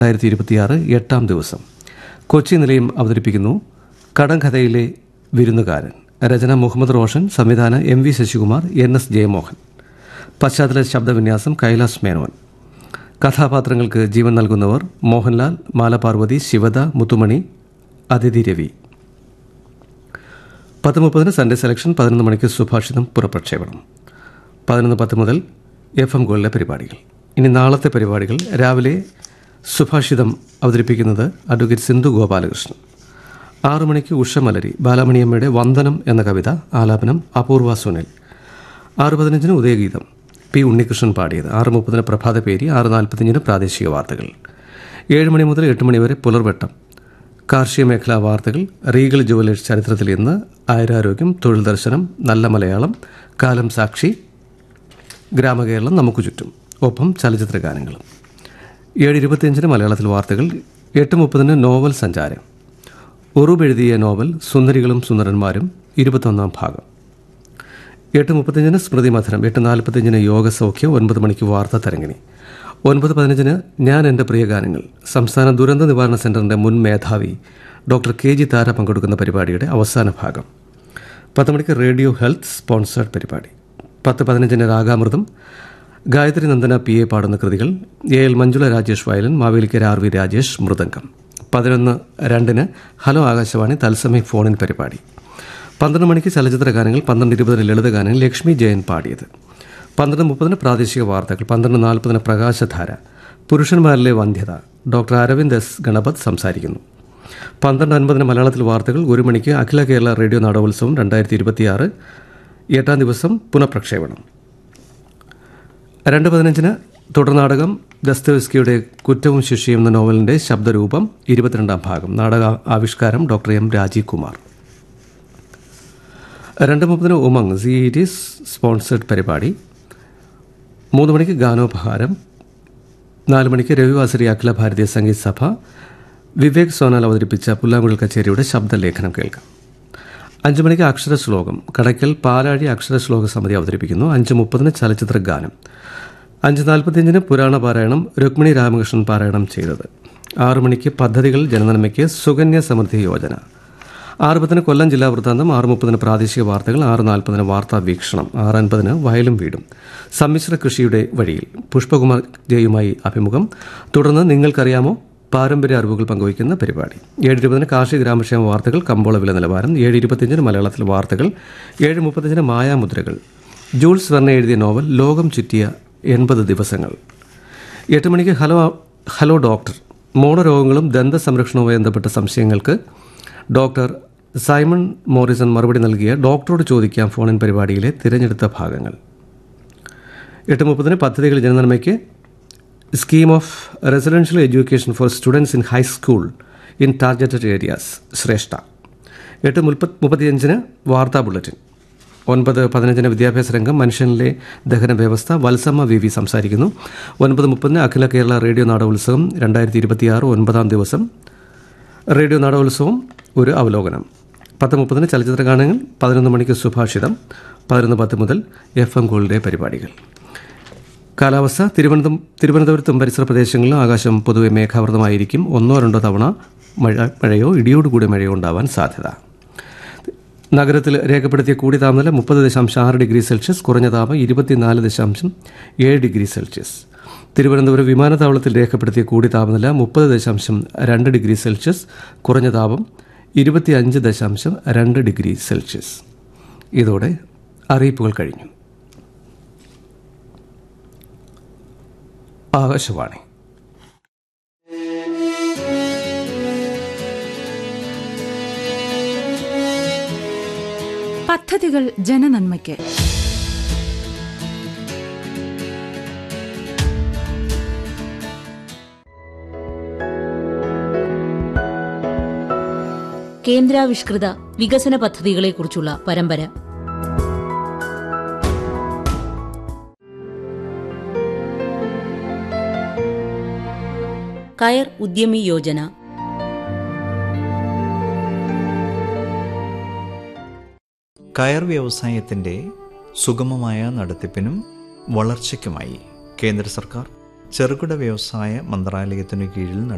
രണ്ടായിരത്തി ഇരുപത്തിയാറ് എട്ടാം ദിവസം കൊച്ചി നിലയം അവതരിപ്പിക്കുന്നു കടങ്കഥയിലെ വിരുന്നുകാരൻ രചന മുഹമ്മദ് റോഷൻ സംവിധാനം M V Sasikumar N S Jayamohan പശ്ചാത്തല ശബ്ദവിന്യാസം കൈലാസ് മേനോൻ കഥാപാത്രങ്ങൾക്ക് ജീവൻ നൽകുന്നവർ മോഹൻലാൽ മാലപാർവതി ശിവദ മുത്തുമണി അതിഥി രവി പത്ത് മുപ്പതിന് സൺഡേ സെലക്ഷൻ പതിനൊന്ന് മണിക്ക് സുഭാഷിതം പുറപ്രക്ഷേപണം പതിനൊന്ന് പത്ത് മുതൽ എഫ് എം ഗോളിലെ പരിപാടികൾ ഇനി നാളത്തെ പരിപാടികൾ രാവിലെ സുഭാഷിതം അവതരിപ്പിക്കുന്നത് അഡ്വക്കേറ്റ് സിന്ധു ഗോപാലകൃഷ്ണൻ ആറു മണിക്ക് ഉഷമലരി ബാലാമണിയമ്മയുടെ വന്ദനം എന്ന കവിത ആലാപനം അപൂർവ സുനിൽ ആറ് പതിനഞ്ചിന് ഉദയഗീതം പി ഉണ്ണികൃഷ്ണൻ പാടിയത് ആറ് മുപ്പതിന് പ്രഭാത പേരി ആറ് നാൽപ്പത്തഞ്ചിന് പ്രാദേശിക വാർത്തകൾ ഏഴ് മണി മുതൽ എട്ട് മണി വരെ പുലർവട്ടം കാർഷിക മേഖലാ വാർത്തകൾ റീഗൽ ജുവലേഴ്സ് ചരിത്രത്തിൽ ഇന്ന് ആയുരാരോഗ്യം തൊഴിൽ ദർശനം നല്ല മലയാളം കാലം സാക്ഷി ഗ്രാമകേരളം നമുക്ക് ചുറ്റും ഒപ്പം ചലച്ചിത്ര ഗാനങ്ങളും ഏഴ് ഇരുപത്തിയഞ്ചിന് മലയാളത്തിൽ വാർത്തകൾ എട്ട് മുപ്പതിന് നോവൽ സഞ്ചാരം ഉറുബ് എഴുതിയ നോവൽ സുന്ദരികളും സുന്ദരന്മാരും ഇരുപത്തൊന്നാം ഭാഗം എട്ട് മുപ്പത്തഞ്ചിന് സ്മൃതി മധുരം എട്ട് നാൽപ്പത്തഞ്ചിന് യോഗ സൗഖ്യം ഒൻപത് മണിക്ക് വാർത്താ തരങ്ങിണി ഒൻപത് പതിനഞ്ചിന് ഞാൻ എൻ്റെ പ്രിയ ഗാനങ്ങൾ സംസ്ഥാന ദുരന്ത നിവാരണ സെന്ററിന്റെ മുൻ മേധാവി ഡോക്ടർ കെ ജി താര പങ്കെടുക്കുന്ന പരിപാടിയുടെ അവസാന ഭാഗം പത്ത് മണിക്ക് റേഡിയോ ഹെൽത്ത് സ്പോൺസേഡ് പരിപാടി പത്ത് പതിനഞ്ചിന് രാഗാമൃതം ഗായത്രി നന്ദന പി എ പാടുന്ന കൃതികൾ A L Manjula Rajesh violin Mavelikkara R V Rajesh mridangam പതിനൊന്ന് രണ്ടിന് ഹലോ ആകാശവാണി തത്സമയ ഫോണിൻ പരിപാടി പന്ത്രണ്ട് മണിക്ക് ചലച്ചിത്ര ഗാനങ്ങൾ പന്ത്രണ്ട് ഇരുപതിന് ലളിത ഗാനങ്ങൾ ലക്ഷ്മി ജയൻ പാടിയത് പന്ത്രണ്ട് മുപ്പതിന് പ്രാദേശിക വാർത്തകൾ പന്ത്രണ്ട് നാൽപ്പതിന് പ്രകാശധാര പുരുഷന്മാരിലെ വന്ധ്യത ഡോക്ടർ അരവിന്ദ് എസ് ഗണപത് സംസാരിക്കുന്നു പന്ത്രണ്ട് അൻപതിന് മലയാളത്തിൽ വാർത്തകൾ ഒരു മണിക്ക് അഖില കേരള റേഡിയോ നാടകോത്സവം രണ്ടായിരത്തി ഇരുപത്തിയാറ് എട്ടാം ദിവസം പുനഃപ്രക്ഷേപണം രണ്ട് പതിനഞ്ചിന് തുടർനാടകം ദസ്തവസ്കിയുടെ കുറ്റവും ശിക്ഷയും എന്ന നോവലിന്റെ ശബ്ദരൂപം ഇരുപത്തിരണ്ടാം ഭാഗം നാടക ആവിഷ്കാരം ഡോക്ടർ എം രാജീവ് കുമാർ രണ്ട് മുപ്പതിന് Umang C it is sponsored പരിപാടി മൂന്ന് മണിക്ക് ഗാനോപഹാരം നാല് മണിക്ക് രവിവാസരി അഖില ഭാരതീയ സംഗീത സഭ വിവേക് സോനാൽ അവതരിപ്പിച്ച പുല്ലാങ്കുഴൽ കച്ചേരിയുടെ ശബ്ദലേഖനം കേൾക്കാം അഞ്ച് മണിക്ക് അക്ഷര ശ്ലോകം കടയ്ക്കൽ പാലാഴി അക്ഷര ശ്ലോക സമിതി അവതരിപ്പിക്കുന്നു അഞ്ച് മുപ്പതിന് ചലച്ചിത്ര ഗാനം അഞ്ച് നാൽപ്പത്തിയഞ്ചിന് പുരാണ പാരായണം രുക്മിണി രാമകൃഷ്ണൻ പാരായണം ചെയ്തത് ആറു മണിക്ക് പദ്ധതികൾ ജനനന്മയ്ക്ക് സുകന്യ സമൃദ്ധി യോജന ആറ് പത്തിന് കൊല്ലം ജില്ലാ വൃത്താന്തം ആറ് മുപ്പതിന് പ്രാദേശിക വാർത്തകൾ ആറ് നാൽപ്പതിന് വാർത്താ വീക്ഷണം ആറ് അൻപതിന് വയലും വീടും സമ്മിശ്ര കൃഷിയുടെ വഴിയിൽ പുഷ്പകുമാർ ജയുമായി അഭിമുഖം തുടർന്ന് നിങ്ങൾക്കറിയാമോ പാരമ്പര്യ അറിവുകൾ പങ്കുവയ്ക്കുന്ന പരിപാടി ഏഴ് ഇരുപതിന് കാർഷിക ഗ്രാമക്ഷേമ വാർത്തകൾ കമ്പോള വില നിലവാരം ഏഴ് ഇരുപത്തിയഞ്ചിന് മലയാളത്തിൽ വാർത്തകൾ ഏഴ് മുപ്പത്തഞ്ചിന് മായാമുദ്രകൾ ജൂൾസ് വെർണ എഴുതിയ നോവൽ ലോകം ചുറ്റിയ എൺപത് ദിവസങ്ങൾ എട്ട് മണിക്ക് ഹലോ ഹലോ ഡോക്ടർ മോണരോഗങ്ങളും ദന്ത സംരക്ഷണവുമായി ബന്ധപ്പെട്ട സംശയങ്ങൾക്ക് ഡോക്ടർ സൈമൺ മോറിസൺ മറുപടി നൽകിയ ഡോക്ടറോട് ചോദിക്കാം ഫോണിൻ പരിപാടിയിലെ തിരഞ്ഞെടുത്ത ഭാഗങ്ങൾ എട്ട് മുപ്പതിന് പദ്ധതികൾ ജനനന്മയ്ക്ക് scheme of residential education for students in high school in targeted areas Shreshta എട്ട് മുപ്പത് മുപ്പത്തിയഞ്ചിന് വാർത്താ ബുള്ളറ്റിൻ ഒൻപത് പതിനഞ്ചിന് വിദ്യാഭ്യാസ രംഗം മനുഷ്യനിലെ ദഹന വ്യവസ്ഥ വത്സമ്മ വി വി സംസാരിക്കുന്നു ഒൻപത് മുപ്പതിന് അഖില കേരള റേഡിയോ നാടകോത്സവം രണ്ടായിരത്തി ഇരുപത്തിയാറ് ഒൻപതാം ദിവസം റേഡിയോ നാടകോത്സവം ഒരു അവലോകനം പത്ത് മുപ്പതിന് ചലച്ചിത്ര ഗാനങ്ങൾ പതിനൊന്ന് മണിക്ക് സുഭാഷിതം പതിനൊന്ന് പത്ത് മുതൽ എഫ് എം ഗോൾഡിലെ പരിപാടികൾ കാലാവസ്ഥ തിരുവനന്തപുരം തിരുവനന്തപുരത്തും പരിസര പ്രദേശങ്ങളിലും ആകാശം പൊതുവെ മേഘാവൃതമായിരിക്കും ഒന്നോ രണ്ടോ തവണ മഴ മഴയോ ഇടിയോടുകൂടി മഴയോ ഉണ്ടാവാൻ സാധ്യത നഗരത്തിൽ രേഖപ്പെടുത്തിയ കൂടിയ താപനില മുപ്പത് ദശാംശം ആറ് ഡിഗ്രി സെൽഷ്യസ് കുറഞ്ഞ താപം ഇരുപത്തിനാല് ദശാംശം ഏഴ് ഡിഗ്രി സെൽഷ്യസ് തിരുവനന്തപുരം വിമാനത്താവളത്തിൽ രേഖപ്പെടുത്തിയ കൂടിയ താപനില മുപ്പത് ദശാംശം രണ്ട് ഡിഗ്രി സെൽഷ്യസ് കുറഞ്ഞ താപം ഇരുപത്തിയഞ്ച് ദശാംശം രണ്ട് ഡിഗ്രി സെൽഷ്യസ് ഇതോടെ അറിയിപ്പുകൾ കഴിഞ്ഞു ആകാശവാണി പദ്ധതികൾ ജനനന്മയ്ക്ക് കേന്ദ്രാവിഷ്കൃത വികസന പദ്ധതികളെക്കുറിച്ചുള്ള പരമ്പര കയർ ഉദ്യമി യോജന കയർ വ്യവസായത്തിന്റെ സുഗമമായ നടത്തിപ്പിനും വളർച്ചയ്ക്കുമായി കേന്ദ്ര സർക്കാർ ചെറുകിട വ്യവസായ മന്ത്രാലയത്തിനു കീഴിൽ